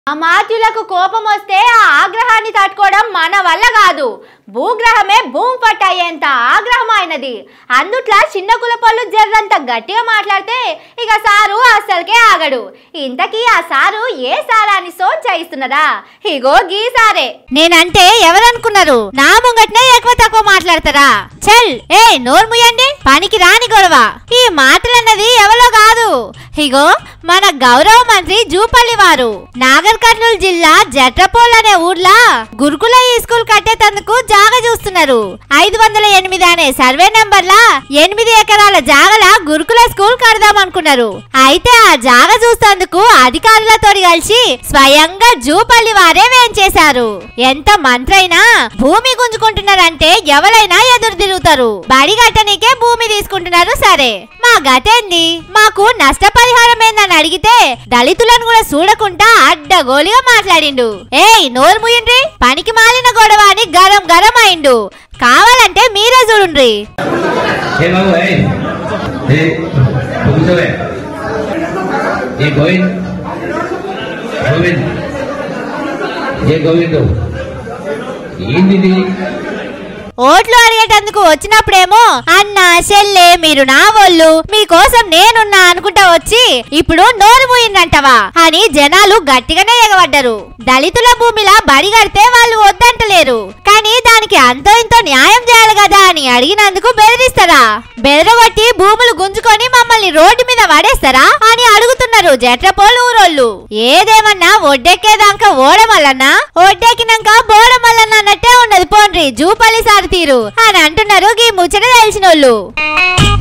అమాత్యులకు కోపం వస్తే ఆ ఆగ్రహాన్ని తట్టుకోవడం మన వల్ల కాదు భూగ్రహమే భూమి పట్టయ్యేంత ఆగ్రహం ఆయనది అందుట్లా చిన్న కులపళ్ళు జర్రంత గట్టిగా మాట్లాడితే ఇక సారు అస్సలకే ఆగడు ఇంతకీ ఆ సారు ఏ సారాన్ని సోన్ చేయిస్తున్నదా ఇగో గీ సారే నేనంటే ఎవరనుకున్నారు నా ముంగట్నే ఎక్కువ తక్కువ మాట్లాడతారా చల్ ఏ నోరు ముయ్యండి పనికి రాని గొడవ ఈ మాటలన్నది ఎవరో కాదు ఇగో మన గౌరవ మంత్రి జూపల్లి వారు నాగర్ కర్నూలు జిల్లా జట్రపోల్ అనే ఊర్లా గురుకుల ఈ స్కూల్ కట్టేటందుకు జాగ చూస్తున్నారు ఐదు వందల ఎనిమిది అనే సర్వే నంబర్లా ఎనిమిది ఎకరాల జాగల గురుకుల స్కూల్ కడదాం అనుకున్నారు అయితే ఆ జాగ చూసేందుకు అధికారులతో కలిసి స్వయంగా జూపల్లి వారే వేంచేశారు ఎంత మంత్రైనా భూమి గుంజుకుంటున్నారంటే ఎవరైనా ఎదురు తిరుగుతారు బడి గట్టనికే భూమి తీసుకుంటున్నారు సరే మా గతేంది మాకు నష్టపరిహారం ఏందని అడిగితే దళితులను కూడా చూడకుండా అడ్డగోలిగా మాట్లాడిండు ఏయ్ నోరు ముయ్యండ్రి పనికి మాలిన గొడవ అని గరం గరం అయిండు కావాలంటే మీరే చూడుండ్రి हे बाबू है हे కూర్చోవే ఏ గోవింద్ గోవింద్ ఏ గోవింద్ ఏంది ఇది? ఓట్లు అడిగేటందుకు వచ్చినప్పుడేమో అన్న చెల్లె మీరు నా వాళ్ళు మీకోసం నేనున్నా అనుకుంటా వచ్చి ఇప్పుడు నోరు మూయిందంటవా అని జనాలు గట్టిగానే ఎగబడ్డరు దళితుల భూమిలా బడి కడితే వాళ్ళు వద్దంటలేరు కానీ దానికి అంతో ఇంతో న్యాయం చేయాలి కదా అని అడిగినందుకు బెదిరిస్తారా బెదరగొట్టి భూములు గుంజుకొని మమ్మల్ని రోడ్డు మీద పడేస్తారా అని అడుగుతున్నారు జట్రపోలు ఊరోళ్ళు ఏదేమన్నా ఒడ్డెక్కేదాకా ఓడమల్లన్నా ఒడ్డెక్కినాక బోడమల్లన్న అన్నట్టే ఉండదు పోండ్రి జూపల్లి సార్ తీరు అని అంటున్నారు గీ ముచ్చట తెలిసినోళ్ళు